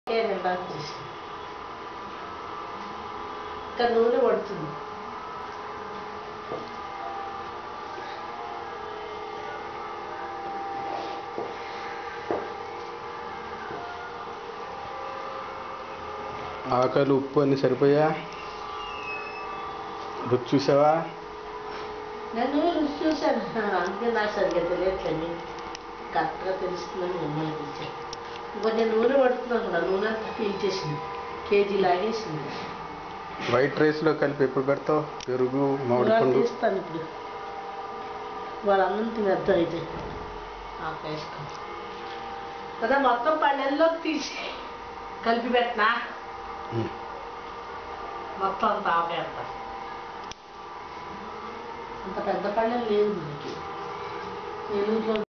నిండా తీసి ఇంకా నూనె పడుతుంది ఆకలి ఉప్పు అన్ని సరిపోయా రుచి చూసావా నేను రుచి చూశాను అందుకే నాకు సరిగ్గా తెలియట్లేదు కరెక్ట్గా తెలుస్తుందని మిమ్మల్ని పిలిచాను ఇంకో నేను నూనె పడుతున్నాను కూడా నూనె అంతా పీల్చేసింది కేజీ లాగేసింది వైట్ రైస్లో కలిపి ఎప్పుడు పెడతావు పెరుగు మామిడి ఇవాళ పండు తీస్తాను ఇప్పుడు వాళ్ళ అన్నం తినేద్దాం అయితే ఆపేసుకో కదా మొత్తం పళ్ళెల్లోకి తీసి కలిపి పెట్టినా ఉమ్. మొత్తం అంత ఆపేస్తా అంత పెద్ద పళ్ళెం లేదు మనకి ఏలూరులో